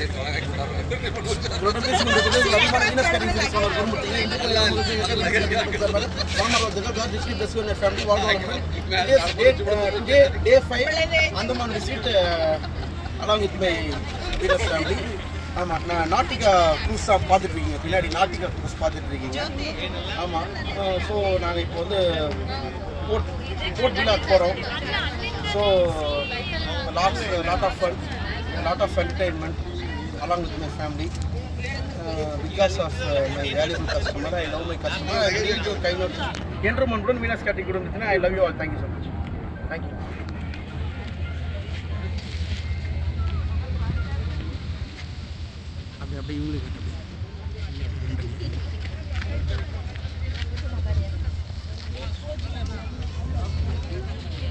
உங்களோட பேசிக் கொண்டிருப்பது லவ்மான வீனஸ் கேட்டரிங் சர்வீஸ் ஓனர் குடும்பத்திலே இன்றைக்கு ராமராஜர்கள் கார் டிஸ்ட்ரிக்ட் பிரசிடென்ட் ஃபேமிலி வாழ்க்கை day day five Andaman visit along with my Venus family ஆமாம் நான் நாட்டிகா க்ரூஸ் தான் பார்த்துட்டு இருக்கீங்க பின்னாடி நாட்டிகா க்ரூஸ் பார்த்துட்டு இருக்கீங்க ஆமாம் ஸோ நாங்கள் இப்போ வந்து போட் போட் விழாக்கு போகிறோம் so lots lot of fun lot of entertainment along with my family. Uh, because of uh, my valuable customer, I love my customer. I need to kind of என்றுமன்றுடன் மீனாஸ் கேட்டி குடும்பத்தினா I love you all thank you so much thank you அப்படி அப்படியே இவங்களுக்கு